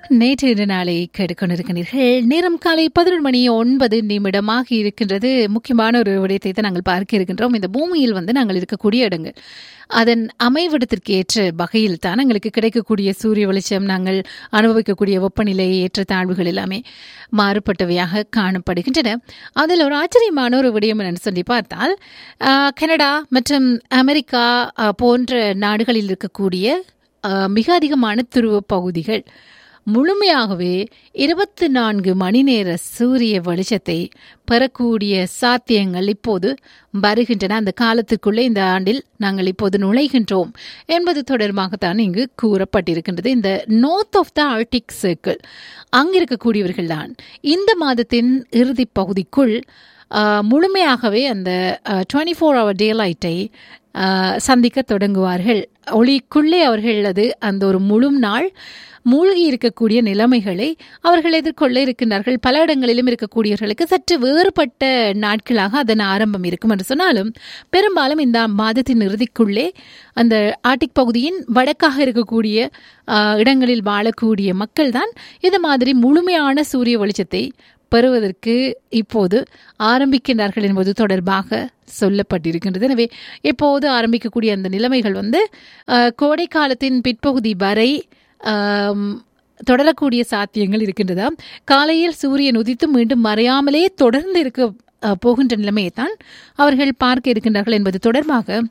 நேற்று இரு நாளை கேட்டுக்கொண்டிருக்கிறீர்கள் நேரம் காலை பதினொரு மணி ஒன்பது நிமிடமாக இருக்கின்றது முக்கியமான ஒரு விடயத்தை தான் நாங்கள் பார்க்க இருக்கின்றோம் இந்த பூமியில் வந்து நாங்கள் இருக்கக்கூடிய இடங்கள் அதன் அமைவிடத்திற்கு ஏற்ற வகையில் தான் எங்களுக்கு கிடைக்கக்கூடிய சூரிய வெளிச்சம் நாங்கள் அனுபவிக்கக்கூடிய வெப்பநிலை ஏற்ற தாழ்வுகள் எல்லாமே மாறுபட்டவையாக காணப்படுகின்றன அதில் ஒரு ஆச்சரியமான ஒரு விடயம் என்னன்னு சொல்லி பார்த்தால் ஆஹ், கனடா மற்றும் அமெரிக்கா ஆஹ், போன்ற நாடுகளில் இருக்கக்கூடிய ஆஹ், மிக அதிகமான துருவ பகுதிகள் முழுமையாகவே இருபத்தி நான்கு மணி நேர சூரிய வெளிச்சத்தை பெறக்கூடிய சாத்தியங்கள் இப்போது வருகின்றன அந்த காலத்துக்குள்ளே இந்த ஆண்டில் நாங்கள் இப்போது நுழைகின்றோம் என்பது தொடர்பாகத்தான் இங்கு கூறப்பட்டிருக்கின்றது இந்த north of the Arctic circle அங்கிருக்கக்கூடியவர்கள் தான் இந்த மாதத்தின் இறுதிப் பகுதிக்குள் ஆஹ், முழுமையாகவே அந்த டுவெண்ட்டி ஃபோர் ஹவர் டே லைட்டை சந்திக்க தொடங்குவார்கள் ஒளிக்குள்ளே அவர்கள் அது அந்த ஒரு முழு நாள் மூழ்கி இருக்கக்கூடிய நிலைமைகளை அவர்கள் எதிர்கொள்ள இருக்கின்றார்கள் பல இடங்களிலும் இருக்கக்கூடியவர்களுக்கு சற்று வேறுபட்ட நாட்களாக அதன் ஆரம்பம் இருக்கும் என்று சொன்னாலும் பெரும்பாலும் இந்த மாதத்தின் இறுதிக்குள்ளே அந்த ஆர்டிக் பகுதியின் வடக்காக இருக்கக்கூடிய ஆஹ், இடங்களில் வாழக்கூடிய மக்கள் தான் இது மாதிரி முழுமையான சூரிய வெளிச்சத்தை பெறுவதற்கு இப்போது ஆரம்பிக்கின்றார்கள் என்பது தொடர்பாக சொல்லப்பட்டிருக்கின்றது எனவே இப்போது ஆரம்பிக்கக்கூடிய அந்த நிலைமைகள் வந்து அஹ், கோடை காலத்தின் பிற்பகுதி வரை ஆம், தொடரக்கூடிய சாத்தியங்கள் இருக்கின்றதா காலையில் சூரியன் உதித்து மீண்டும் மறையாமலே தொடர்ந்து இருக்க அஹ், போகின்ற நிலைமையை தான் அவர்கள் பார்க்க இருக்கின்றார்கள் என்பது தொடர்பாக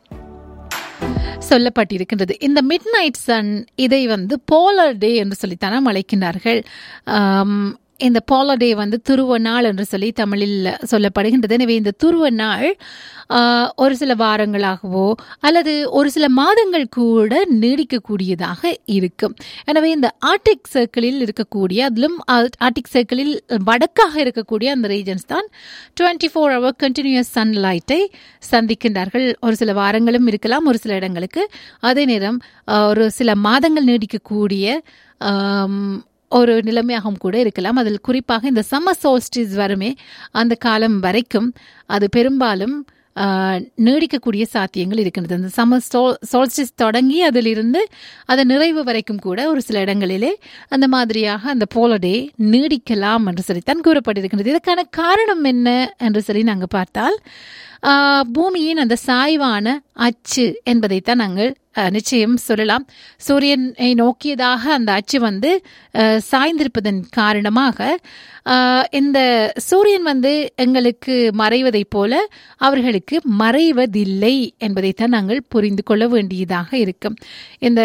சொல்லப்பட்டிருக்கின்றது இந்த மிட் நைட் சன் இதை வந்து போலர் டே என்று சொல்லித்தானே அழைக்கின்றார்கள் ஆம், இந்த போலர் டே வந்து துருவ நாள் என்று சொல்லி தமிழில் சொல்லப்படுகின்றது எனவே இந்த துருவ நாள் ஆ, ஒரு சில வாரங்களாகவோ அல்லது ஒரு சில மாதங்கள் கூட நீடிக்கக்கூடியதாக இருக்கும் எனவே இந்த ஆர்டிக் சர்க்கிளில் இருக்கக்கூடிய அதிலும் ஆர்டிக் சர்க்கிளில் வடக்காக இருக்கக்கூடிய அந்த ரீஜன்ஸ் தான் டுவெண்ட்டி ஃபோர் ஹவர் கண்டினியூஸ் சன்லைட்டை சந்திக்கின்றார்கள் ஒரு சில வாரங்களும் இருக்கலாம் ஒரு சில இடங்களுக்கு அதே நேரம் ஆ, ஒரு சில மாதங்கள் நீடிக்கக்கூடிய ஆம், ஒரு நிலைமையாகவும் கூட இருக்கலாம் அதில் குறிப்பாக இந்த சம்மர் சோல்ஸ்டிஸ் வருமே அந்த காலம் வரைக்கும் அது பெரும்பாலும் ஆஹ், நீடிக்கக்கூடிய சாத்தியங்கள் இருக்கின்றது அந்த சம்மர் சோல்ஸ்டிஸ் தொடங்கி அதிலிருந்து அது நிறைவு வரைக்கும் கூட ஒரு சில இடங்களிலே அந்த மாதிரியாக அந்த போலடே நீடிக்கலாம் என்று சொல்லித்தான் கூறப்பட்டிருக்கின்றது இதற்கான காரணம் என்ன என்று சொல்லி நாங்கள் பார்த்தால் ஆஹ், பூமியின் அந்த சாய்வான அச்சு என்பதைத்தான் நாங்கள் அஹ், நிச்சயம் சொல்லலாம் சூரியனை நோக்கியதாக அந்த அச்சு வந்து அஹ், சாய்ந்திருப்பதன் காரணமாக அஹ், இந்த சூரியன் வந்து எங்களுக்கு மறைவதைப் போல அவர்களுக்கு மறைவதில்லை என்பதைத்தான் நாங்கள் புரிந்து கொள்ள வேண்டியதாக இருக்கும் இந்த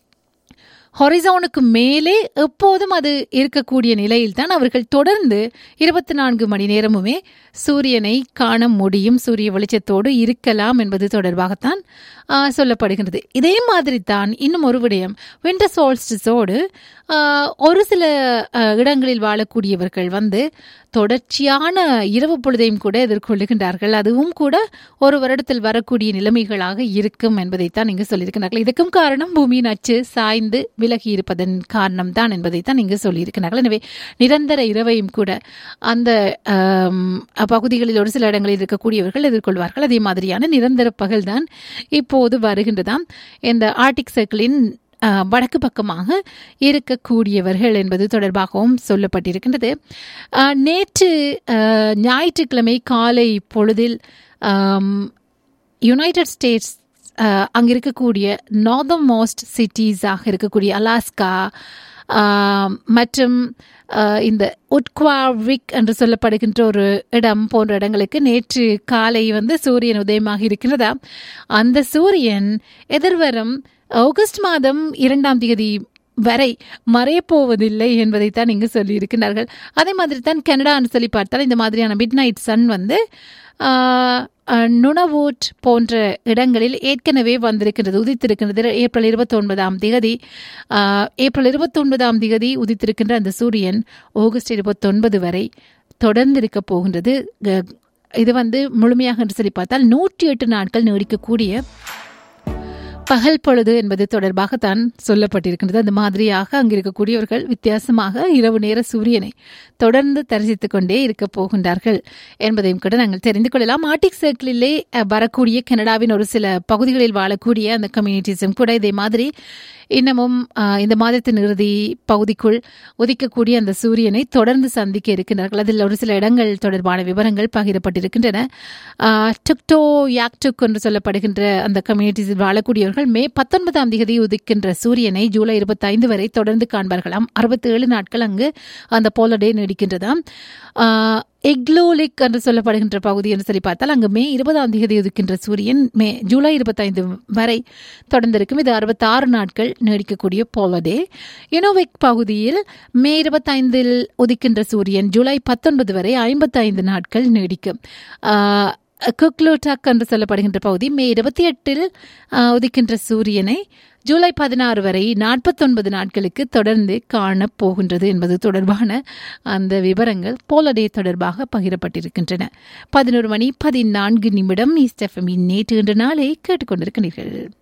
ஹொரிசோனுக்கு மேலே எப்போதும் அது இருக்கக்கூடிய நிலையில் தான் அவர்கள் தொடர்ந்து இருபத்தி நான்கு மணி நேரமுமே சூரியனை காண முடியும் சூரிய வெளிச்சத்தோடு இருக்கலாம் என்பது தொடர்பாகத்தான் ஆ, சொல்லப்படுகின்றது இதே மாதிரி தான் இன்னும் ஒரு விடயம் விண்டர் சோல்ஸ்டிஸோடு ஒரு சில ஆ, இடங்களில் வாழக்கூடியவர்கள் வந்து தொடர்ச்சியான இரவு பொழுதையும் கூட எதிர்கொள்ளுகின்றார்கள் அதுவும் கூட ஒரு வருடத்தில் வரக்கூடிய நிலைமைகளாக இருக்கும் என்பதைத்தான் இங்கு சொல்லியிருக்கிறார்கள் இதுக்கும் காரணம் பூமியின் அச்சு சாய்ந்து விலகி இருப்பதன் காரணம் தான் என்பதைத்தான் இங்கு சொல்லியிருக்கிறார்கள் எனவே நிரந்தர இரவையும் கூட அந்த ஆம், பகுதிகளில் ஒரு சில இடங்களில் இருக்கக்கூடியவர்கள் எதிர்கொள்வார்கள் அதே மாதிரியான நிரந்தர பகல் தான் இப்போது வருகின்றதாம் இந்த ஆர்டிக் சர்க்கிளின் அஹ், வடக்கு பக்கமாக இருக்கக்கூடியவர்கள் என்பது தொடர்பாகவும் சொல்லப்பட்டிருக்கின்றது அஹ், நேற்று அஹ், ஞாயிற்றுக்கிழமை காலை பொழுதில் ஆம், யுனைடெட் ஸ்டேட்ஸ் அஹ், அங்க இருக்கக்கூடிய நார்தன் மோஸ்ட் சிட்டிஸாக இருக்கக்கூடிய அலாஸ்கா ஆம், மற்றும் அஹ், இந்த உட்குவாவிக் என்று சொல்லப்படுகின்ற ஒரு இடம் போன்ற இடங்களுக்கு நேற்று காலை வந்து சூரியன் உதயமாக இருக்கிறதா அந்த சூரியன் எதிர்வரும் ஆகஸ்ட் மாதம் இரண்டாம் தேதி வரை மறையப்போவதில்லை என்பதைத்தான் இங்கு சொல்லியிருக்கிறார்கள் அதே மாதிரி தான் கனடான்னு சொல்லி பார்த்தால் இந்த மாதிரியான மிட் நைட் சன் வந்து ஆஹ், அஹ், நுணவூட் போன்ற இடங்களில் ஏற்கனவே வந்திருக்கின்றது உதித்திருக்கின்றது ஏப்ரல் இருபத்தி ஒன்பதாம் தேதி ஏப்ரல் இருபத்தி ஒன்பதாம் தேதி உதித்திருக்கின்ற அந்த சூரியன் ஆகஸ்ட் இருபத்தொன்பது வரை தொடர்ந்து இருக்க போகின்றது க- இது வந்து முழுமையாக என்று சொல்லி பார்த்தால் நூற்றி எட்டு நாட்கள் நீடிக்கக்கூடிய பகல் பொழுது என்பது தொடர்பாகத்தான் சொல்லப்பட்டிருக்கின்றது அந்த மாதிரியாக அங்கு இருக்கக்கூடியவர்கள் வித்தியாசமாக இரவு நேர சூரியனை தொடர்ந்து தரிசித்துக் கொண்டே இருக்க போகின்றார்கள் என்பதையும் கூட நாங்கள் தெரிந்து கொள்ளலாம் ஆர்டிக் சர்க்கிளிலே அஹ், வரக்கூடிய கனடாவின் ஒரு சில பகுதிகளில் வாழக்கூடிய அந்த கம்யூனிட்டிஸும் கூட இதே மாதிரி இன்னமும் அஹ், இந்த மாதத்தின் இறுதி பகுதிக்குள் உதிக்கக்கூடிய அந்த சூரியனை தொடர்ந்து சந்திக்க இருக்கின்றார்கள் அதில் ஒரு சில இடங்கள் தொடர்பான விவரங்கள் பகிரப்பட்டிருக்கின்றன அஹ், டுக்டோ யாக்டுக் என்று சொல்லப்படுகின்ற அந்த கம்யூனிட்டிஸில் வாழக்கூடியவர்கள் மே பத்தொன்பதாம் தேதி உதிக்கின்ற சூரியனை ஜூலை இருபத்தைந்து வரை தொடர்ந்து காண்பார்களாம் அறுபத்தேழு நாட்கள் அங்கு அந்த போலடே நீடிக்கின்றதாம் ஆஹ், எக்லோலிக் என்று சொல்லப்படுகின்ற பகுதி என்று சொல்லி பார்த்தால் அங்கு மே இருபதாம் தேதி உதிக்கின்ற சூரியன் மே ஜூலை இருபத்தைந்து வரை தொடர்ந்திருக்கும் இது அறுபத்தாறு நாட்கள் நீடிக்கக்கூடிய போலடே யுனோவிக் பகுதியில் மே இருபத்தைந்தில் உதிக்கின்ற சூரியன் ஜூலை பத்தொன்பது வரை ஐம்பத்தைந்து நாட்கள் நீடிக்கும் ஆஹ், குக்லோடாக் என்று சொல்லப்படுகின்ற பகுதி மே இருபத்தி எட்டில் உதிக்கின்ற சூரியனை ஜூலை பதினாறு வரை நாற்பத்தொன்பது நாட்களுக்கு தொடர்ந்து காணப் போகின்றது என்பது தொடர்பான அந்த விவரங்கள் போலடே தொடர்பாக பகிரப்பட்டிருக்கின்றன பதினோரு மணி பதினான்கு நிமிடம் ஈஸ்ட் எஃப்எம்மின் நேற்று இன்று நாளை கேட்டுக்கொண்டிருக்கிறீர்கள்